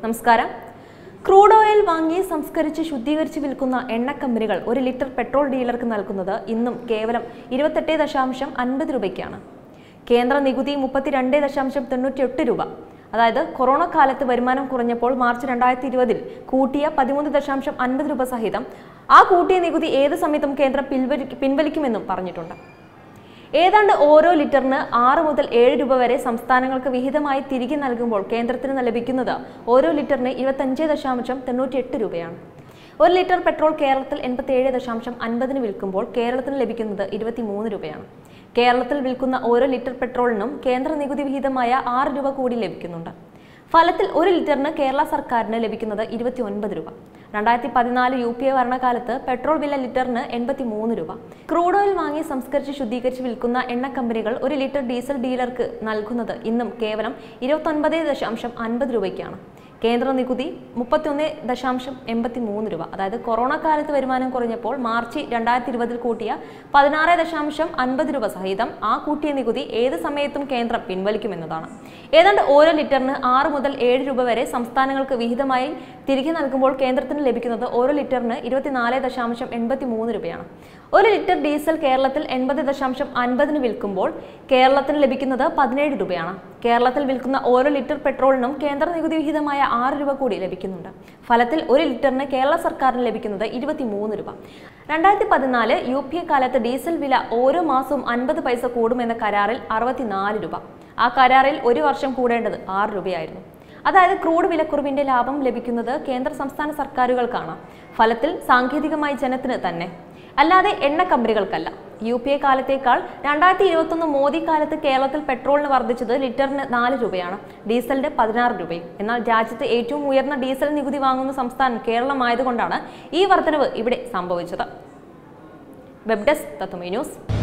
നമസ്കാരം crude oil വാങ്ങി സംസ്കരിച്ച് ശുദ്ധീകരിച്ച് വിൽക്കുന്ന എണ്ണ കമ്പനികൾ ഒരു ലിറ്റർ പെട്രോൾ ഡീലർക്ക് നൽകുന്നത് ഇന്നും കേവലം ഇരുപത്തെട്ട് ദശാംശം അൻപത് രൂപയ്ക്കാണ് കേന്ദ്ര നികുതി മുപ്പത്തിരണ്ട് ദശാംശം തൊണ്ണൂറ്റിയെട്ട് രൂപ അതായത് കൊറോണ കാലത്ത് വരുമാനം കുറഞ്ഞപ്പോൾ മാർച്ച് രണ്ടായിരത്തി ഇരുപതിൽ കൂട്ടിയ പതിമൂന്ന് ദശാംശം അൻപത് രൂപ സഹിതം ആ കൂട്ടിയ നികുതി ഏത് സമയത്തും കേന്ദ്രം പിൻവലി പിൻവലിക്കുമെന്നും പറഞ്ഞിട്ടുണ്ട് ഏതാണ്ട് ഓരോ ലിറ്ററിന് ആറ് മുതൽ ഏഴ് രൂപ വരെ സംസ്ഥാനങ്ങൾക്ക് വിഹിതമായി തിരികെ നൽകുമ്പോൾ കേന്ദ്രത്തിന് ലഭിക്കുന്നത് ഓരോ ലിറ്ററിന് ഇരുപത്തഞ്ച് ദശാംശം തൊണ്ണൂറ്റിയെട്ട് രൂപയാണ് ഒരു ലിറ്റർ പെട്രോൾ കേരളത്തിൽ എൺപത്തിയേഴ് ദശാംശം അൻപതിന് വിൽക്കുമ്പോൾ കേരളത്തിന് ലഭിക്കുന്നത് ഇരുപത്തിമൂന്ന് രൂപയാണ് കേരളത്തിൽ വിൽക്കുന്ന ഓരോ ലിറ്റർ പെട്രോളിനും കേന്ദ്ര നികുതി വിഹിതമായ ആറ് രൂപ കൂടി ലഭിക്കുന്നുണ്ട് ഫലത്തിൽ ഒരു ലിറ്ററിന് കേരള സർക്കാരിന് ലഭിക്കുന്നത് ഇരുപത്തി ഒൻപത് രൂപ രണ്ടായിരത്തി പതിനാല് യു പി എ ഭരണകാലത്ത് പെട്രോൾ വില ലിറ്ററിന് എൺപത്തി മൂന്ന് രൂപ ക്രൂഡ് ഓയിൽ വാങ്ങി സംസ്കരിച്ച് ശുദ്ധീകരിച്ച് വിൽക്കുന്ന എണ്ണ കമ്പനികൾ ഒരു ലിറ്റർ ഡീസൽ ഡീലർക്ക് നൽകുന്നത് ഇന്നും കേവലം ഇരുപത്തൊൻപത് ദശാംശം അൻപത് രൂപയ്ക്കാണ് കേന്ദ്ര നികുതി മുപ്പത്തിയൊന്ന് ദശാംശം എൺപത്തി മൂന്ന് രൂപ അതായത് കൊറോണ കാലത്ത് വരുമാനം കുറഞ്ഞപ്പോൾ മാർച്ച് രണ്ടായിരത്തി ഇരുപതിൽ കൂട്ടിയ പതിനാറ് ദശാംശം അൻപത് രൂപ സഹിതം ആ കൂട്ടിയ നികുതി ഏത് സമയത്തും കേന്ദ്രം പിൻവലിക്കുമെന്നതാണ് ഏതാണ്ട് ഓരോ ലിറ്ററിന് ആറ് മുതൽ ഏഴ് രൂപ വരെ സംസ്ഥാനങ്ങൾക്ക് വിഹിതമായി തിരികെ നൽകുമ്പോൾ കേന്ദ്രത്തിന് ലഭിക്കുന്നത് ഓരോ ലിറ്ററിന് ഇരുപത്തിനാല് ദശാംശം എൺപത്തി മൂന്ന് രൂപയാണ് ഒരു ലിറ്റർ ഡീസൽ കേരളത്തിൽ എൺപത് ദശാംശം അൻപതിന് വിൽക്കുമ്പോൾ കേരളത്തിന് ലഭിക്കുന്നത് പതിനേഴ് രൂപയാണ് കേരളത്തിൽ വിൽക്കുന്ന ഓരോ ലിറ്റർ പെട്രോളിനും കേന്ദ്ര നികുതി വിഹിതമായ ആറ് രൂപ കൂടി ലഭിക്കുന്നുണ്ട് ഫലത്തിൽ ഒരു ലിറ്ററിന് കേരള സർക്കാരിന് ലഭിക്കുന്നത് ഇരുപത്തിമൂന്ന് രൂപ രണ്ടായിരത്തി പതിനാല് യു പി എ കാലത്ത് ഡീസൽ വില ഓരോ മാസവും അൻപത് പൈസ കൂടുമെന്ന കരാറിൽ അറുപത്തിനാല് രൂപ ആ കരാറിൽ ഒരു വർഷം കൂടേണ്ടത് ആറ് രൂപയായിരുന്നു അതായത് ക്രൂഡ് വിലക്കുറവിന്റെ ലാഭം ലഭിക്കുന്നത് കേന്ദ്ര സംസ്ഥാന സർക്കാരുകൾക്കാണ് ഫലത്തിൽ സാങ്കേതികമായി ജനത്തിന് തന്നെ അല്ലാതെ എണ്ണ കമ്പനികൾക്കല്ല യു പി എ കാലത്തേക്കാൾ രണ്ടായിരത്തി ഇരുപത്തൊന്ന് മോദി കാലത്ത് കേരളത്തിൽ പെട്രോളിന് വർദ്ധിച്ചത് ലിറ്ററിന് നാല് രൂപയാണ് ഡീസലിന് പതിനാറ് രൂപയും എന്നാൽ രാജ്യത്ത് ഏറ്റവും ഉയർന്ന ഡീസൽ നികുതി വാങ്ങുന്ന സംസ്ഥാനം കേരളമായതുകൊണ്ടാണ് ഈ വർധനവ് ഇവിടെ സംഭവിച്ചത് വെബ് ഡെസ്ക് തത്തുമൈ ന്യൂസ്